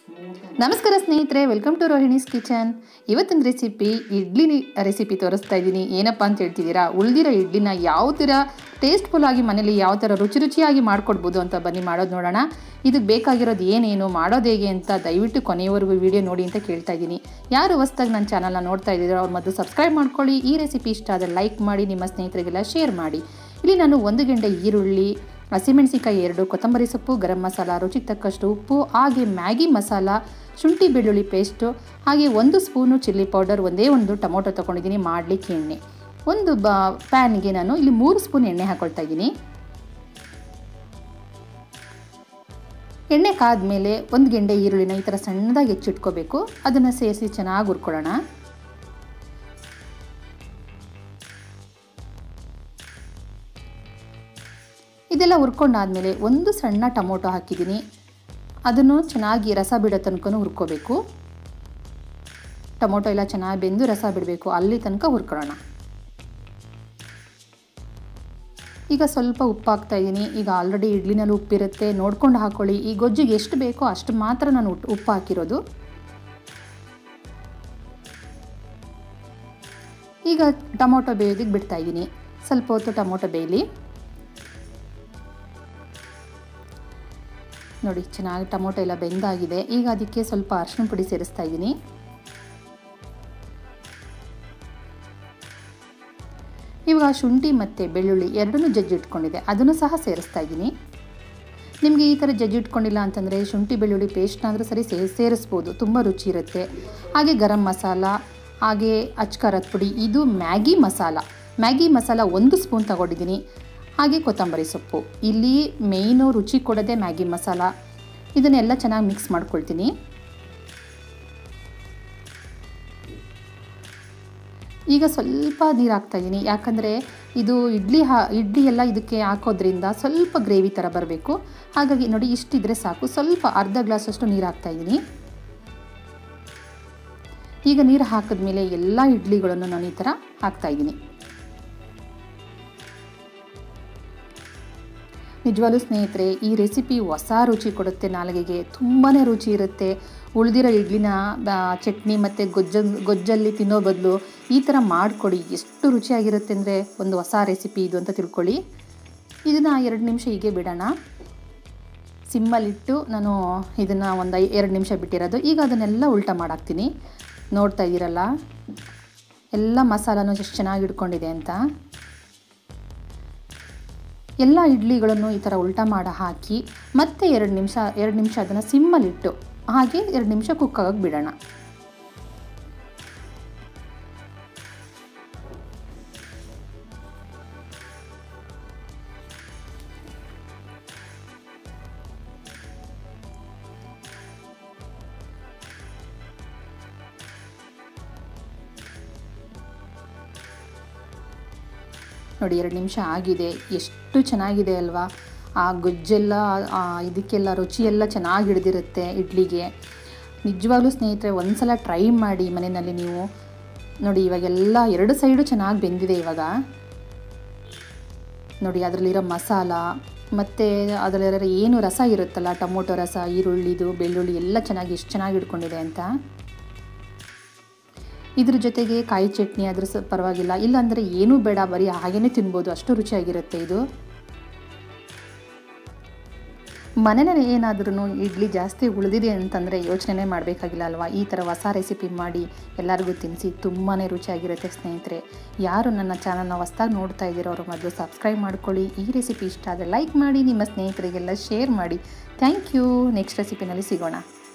ನಮಸ್ಕಾರ ಸ್ನೇಹಿತರೆ welcome to Rohini's kitchen ಇವತ್ತಿನ ರೆಸಿಪಿ ಇಡ್ಲಿ ರೆಸಿಪಿ ತೋರಿಸ್ತಾ ಇದ್ದೀನಿ ಏನಪ್ಪ ಅಂತ ಹೇಳ್ತಿದ್ದೀರಾ ಉಳಿದಿರೋ ಇಡ್ಲಿನ ಯಾವ ಥರ ಟೇಸ್ಟ್ಫುಲ್ ಆಗಿ ಮನೇಲಿ ಯಾವ ಥರ ರುಚಿ ರುಚಿಯಾಗಿ ಮಾಡ್ಕೊಡ್ಬೋದು ಅಂತ ಬನ್ನಿ ಮಾಡೋದು ನೋಡೋಣ ಇದಕ್ಕೆ ಬೇಕಾಗಿರೋದು ಏನೇನು ಮಾಡೋದು ಹೇಗೆ ಅಂತ ದಯವಿಟ್ಟು ಕೊನೆಯವರೆಗೂ ವಿಡಿಯೋ ನೋಡಿ ಅಂತ ಕೇಳ್ತಾ ಇದ್ದೀನಿ ಯಾರು ಹೊಸ್ದಾಗಿ ನನ್ನ ಚಾನಲ್ನ ನೋಡ್ತಾ ಇದ್ದೀರೋ ಅವ್ರು ಮೊದಲು ಸಬ್ಸ್ಕ್ರೈಬ್ ಮಾಡ್ಕೊಳ್ಳಿ ಈ ರೆಸಿಪಿ ಇಷ್ಟ ಆದರೆ ಲೈಕ್ ಮಾಡಿ ನಿಮ್ಮ ಸ್ನೇಹಿತರಿಗೆಲ್ಲ ಶೇರ್ ಮಾಡಿ ಇಲ್ಲಿ ನಾನು ಒಂದು ಗಂಟೆ ಈರುಳ್ಳಿ ಹಸಿಮೆಣಸಿಕಾಯಿ ಎರಡು ಕೊತ್ತಂಬರಿ ಸೊಪ್ಪು ಗರಂ ಮಸಾಲ ರುಚಿಗೆ ತಕ್ಕಷ್ಟು ಉಪ್ಪು ಹಾಗೆ ಮ್ಯಾಗಿ ಮಸಾಲ ಶುಂಠಿ ಬೆಳ್ಳುಳ್ಳಿ ಪೇಸ್ಟು ಹಾಗೆ ಒಂದು ಸ್ಪೂನು ಚಿಲ್ಲಿ ಪೌಡರ್ ಒಂದೇ ಒಂದು ಟೊಮೊಟೊ ತೊಗೊಂಡಿದ್ದೀನಿ ಮಾಡಲಿಕ್ಕೆ ಎಣ್ಣೆ ಒಂದು ಬ ಪ್ಯಾನ್ಗೆ ನಾನು ಇಲ್ಲಿ ಮೂರು ಸ್ಪೂನ್ ಎಣ್ಣೆ ಹಾಕೊಳ್ತಾ ಇದ್ದೀನಿ ಎಣ್ಣೆ ಕಾದ್ಮೇಲೆ ಒಂದು ಗೆಂಡೆ ಈರುಳ್ಳಿನ ಈ ಥರ ಸಣ್ಣದಾಗಿ ಹೆಚ್ಚಿಟ್ಕೋಬೇಕು ಅದನ್ನು ಸೇರಿಸಿ ಚೆನ್ನಾಗಿ ಹುರ್ಕೊಳ್ಳೋಣ ಇದೆಲ್ಲ ಹುರ್ಕೊಂಡಾದಮೇಲೆ ಒಂದು ಸಣ್ಣ ಟೊಮೊಟೊ ಹಾಕಿದ್ದೀನಿ ಅದನ್ನು ಚೆನ್ನಾಗಿ ರಸ ಬಿಡೋ ತನಕ ಹುರ್ಕೋಬೇಕು ಟೊಮೊಟೊ ಎಲ್ಲ ಚೆನ್ನಾಗಿ ಬೆಂದು ರಸ ಬಿಡಬೇಕು ಅಲ್ಲಿ ತನಕ ಹುರ್ಕೊಳ್ಳೋಣ ಈಗ ಸ್ವಲ್ಪ ಉಪ್ಪು ಹಾಕ್ತಾ ಇದ್ದೀನಿ ಈಗ ಆಲ್ರೆಡಿ ಇಡ್ಲಿನಲ್ಲಿ ಉಪ್ಪಿರುತ್ತೆ ನೋಡ್ಕೊಂಡು ಹಾಕ್ಕೊಳ್ಳಿ ಈ ಗೊಜ್ಜಿಗೆ ಎಷ್ಟು ಬೇಕೋ ಅಷ್ಟು ಮಾತ್ರ ನಾನು ಉಪ್ಪು ಹಾಕಿರೋದು ಈಗ ಟೊಮೊಟೊ ಬೇಯೋದಕ್ಕೆ ಬಿಡ್ತಾ ಇದ್ದೀನಿ ಸ್ವಲ್ಪ ಹೊತ್ತು ಟೊಮೊಟೊ ಬೇಯಲಿ ನೋಡಿ ಚೆನ್ನಾಗಿ ಟೊಮೊಟೊ ಎಲ್ಲ ಬೆಂದಾಗಿದೆ ಈಗ ಅದಕ್ಕೆ ಸ್ವಲ್ಪ ಅರಿಶಿನ ಪುಡಿ ಸೇರಿಸ್ತಾ ಇದ್ದೀನಿ ಇವಾಗ ಶುಂಠಿ ಮತ್ತು ಬೆಳ್ಳುಳ್ಳಿ ಎರಡನ್ನೂ ಜಜ್ಜಿಟ್ಕೊಂಡಿದೆ ಅದನ್ನು ಸಹ ಸೇರಿಸ್ತಾ ಇದ್ದೀನಿ ನಿಮಗೆ ಈ ಥರ ಜಜ್ಜಿಟ್ಕೊಂಡಿಲ್ಲ ಅಂತಂದರೆ ಶುಂಠಿ ಬೆಳ್ಳುಳ್ಳಿ ಪೇಸ್ಟ್ನಾದರೂ ಸರಿ ಸೇ ಸೇರಿಸ್ಬೋದು ತುಂಬ ರುಚಿ ಇರುತ್ತೆ ಹಾಗೆ ಗರಂ ಮಸಾಲ ಹಾಗೆ ಅಚ್ಕಾರದ ಪುಡಿ ಇದು ಮ್ಯಾಗಿ ಮಸಾಲ ಮ್ಯಾಗಿ ಮಸಾಲ ಒಂದು ಸ್ಪೂನ್ ತಗೊಂಡಿದ್ದೀನಿ ಹಾಗೆ ಕೊತ್ತಂಬರಿ ಸೊಪ್ಪು ಇಲ್ಲಿ ಮೇಯ್ನು ರುಚಿ ಕೊಡೋದೇ ಮ್ಯಾಗಿ ಮಸಾಲ ಇದನ್ನೆಲ್ಲ ಚೆನ್ನಾಗಿ ಮಿಕ್ಸ್ ಮಾಡ್ಕೊಳ್ತೀನಿ ಈಗ ಸ್ವಲ್ಪ ನೀರು ಹಾಕ್ತಾಯಿದ್ದೀನಿ ಯಾಕಂದರೆ ಇದು ಇಡ್ಲಿ ಹಾ ಇಡ್ಲಿ ಎಲ್ಲ ಇದಕ್ಕೆ ಹಾಕೋದ್ರಿಂದ ಸ್ವಲ್ಪ ಗ್ರೇವಿ ಥರ ಬರಬೇಕು ಹಾಗಾಗಿ ನೋಡಿ ಇಷ್ಟಿದ್ರೆ ಸಾಕು ಸ್ವಲ್ಪ ಅರ್ಧ ಗ್ಲಾಸಷ್ಟು ನೀರು ಹಾಕ್ತಾಯಿದ್ದೀನಿ ಈಗ ನೀರು ಹಾಕಿದ್ಮೇಲೆ ಎಲ್ಲ ಇಡ್ಲಿಗಳನ್ನು ನಾನು ಈ ಥರ ಹಾಕ್ತಾಯಿದ್ದೀನಿ ನಿಜವಾಗ್ಲೂ ಸ್ನೇಹಿತರೆ ಈ ರೆಸಿಪಿ ಹೊಸ ರುಚಿ ಕೊಡುತ್ತೆ ನಾಲಿಗೆಗೆ ತುಂಬಾ ರುಚಿ ಇರುತ್ತೆ ಉಳಿದಿರೋ ಇಡ್ಲಿನ ಚಟ್ನಿ ಮತ್ತು ಗೊಜ್ಜ ಗೊಜ್ಜಲ್ಲಿ ತಿನ್ನೋ ಬದಲು ಈ ಥರ ಮಾಡಿಕೊಡಿ ಎಷ್ಟು ರುಚಿಯಾಗಿರುತ್ತೆ ಅಂದರೆ ಒಂದು ಹೊಸ ರೆಸಿಪಿ ಇದು ಅಂತ ತಿಳ್ಕೊಳ್ಳಿ ಇದನ್ನು ಎರಡು ನಿಮಿಷ ಹೀಗೆ ಬಿಡೋಣ ಸಿಮ್ಮಲ್ಲಿಟ್ಟು ನಾನು ಇದನ್ನು ಒಂದು ಐ ಎರಡು ನಿಮಿಷ ಬಿಟ್ಟಿರೋದು ಈಗ ಅದನ್ನೆಲ್ಲ ಉಲ್ಟ ಮಾಡಾಕ್ತೀನಿ ನೋಡ್ತಾ ಇದ್ದೀರಲ್ಲ ಎಲ್ಲ ಮಸಾಲನೂ ಎಷ್ಟು ಚೆನ್ನಾಗಿ ಇಟ್ಕೊಂಡಿದೆ ಅಂತ ಎಲ್ಲ ಇಡ್ಲಿಗಳನ್ನು ಈ ಥರ ಉಲ್ಟ ಮಾಡಿ ಹಾಕಿ ಮತ್ತೆ ಎರಡು ನಿಮಿಷ ಎರಡು ನಿಮಿಷ ಅದನ್ನು ಸಿಮ್ಮಲ್ಲಿಟ್ಟು ಹಾಗೆ ಎರಡು ನಿಮಿಷ ಕುಕ್ ಆಗೋಕ್ಕೆ ಬಿಡೋಣ ನೋಡಿ ಎರಡು ನಿಮಿಷ ಆಗಿದೆ ಎಷ್ಟು ಚೆನ್ನಾಗಿದೆ ಅಲ್ವಾ ಆ ಗೊಜ್ಜೆಲ್ಲ ಇದಕ್ಕೆಲ್ಲ ರುಚಿಯೆಲ್ಲ ಚೆನ್ನಾಗಿ ಹಿಡ್ದಿರುತ್ತೆ ಇಡ್ಲಿಗೆ ನಿಜವಾಗ್ಲೂ ಸ್ನೇಹಿತರೆ ಒಂದು ಸಲ ಟ್ರೈ ಮಾಡಿ ಮನೆಯಲ್ಲಿ ನೀವು ನೋಡಿ ಇವಾಗೆಲ್ಲ ಎರಡು ಸೈಡು ಚೆನ್ನಾಗಿ ಬೆಂದಿದೆ ಇವಾಗ ನೋಡಿ ಅದರಲ್ಲಿರೋ ಮಸಾಲ ಮತ್ತು ಅದರಲ್ಲಿರೋ ಏನು ರಸ ಇರುತ್ತಲ್ಲ ಟೊಮೊಟೊ ರಸ ಈರುಳ್ಳಿದು ಬೆಳ್ಳುಳ್ಳಿ ಎಲ್ಲ ಚೆನ್ನಾಗಿ ಎಷ್ಟು ಚೆನ್ನಾಗಿ ಹಿಡ್ಕೊಂಡಿದೆ ಅಂತ ಇದ್ರ ಜೊತೆಗೆ ಕಾಯಿ ಚಟ್ನಿ ಆದರೂ ಸ ಪರವಾಗಿಲ್ಲ ಇಲ್ಲಾಂದರೆ ಏನೂ ಬೇಡ ಬರೀ ಹಾಗೇ ತಿನ್ಬೋದು ಅಷ್ಟು ರುಚಿಯಾಗಿರುತ್ತೆ ಇದು ಮನೆಯಲ್ಲಿ ಏನಾದ್ರೂ ಇಡ್ಲಿ ಜಾಸ್ತಿ ಉಳಿದಿದೆ ಅಂತಂದರೆ ಯೋಚನೆ ಮಾಡಬೇಕಾಗಿಲ್ಲ ಅಲ್ವಾ ಈ ಥರ ಹೊಸ ರೆಸಿಪಿ ಮಾಡಿ ಎಲ್ಲರಿಗೂ ತಿನ್ನಿಸಿ ತುಂಬಾ ರುಚಿಯಾಗಿರುತ್ತೆ ಸ್ನೇಹಿತರೆ ಯಾರು ನನ್ನ ಚಾನಲ್ನ ಹೊಸ್ದಾಗಿ ನೋಡ್ತಾ ಇದ್ದೀರೋ ಅವರು ಮೊದಲು ಸಬ್ಸ್ಕ್ರೈಬ್ ಮಾಡ್ಕೊಳ್ಳಿ ಈ ರೆಸಿಪಿ ಇಷ್ಟ ಆದರೆ ಲೈಕ್ ಮಾಡಿ ನಿಮ್ಮ ಸ್ನೇಹಿತರಿಗೆಲ್ಲ ಶೇರ್ ಮಾಡಿ ಥ್ಯಾಂಕ್ ಯು ನೆಕ್ಸ್ಟ್ ರೆಸಿಪಿನಲ್ಲಿ ಸಿಗೋಣ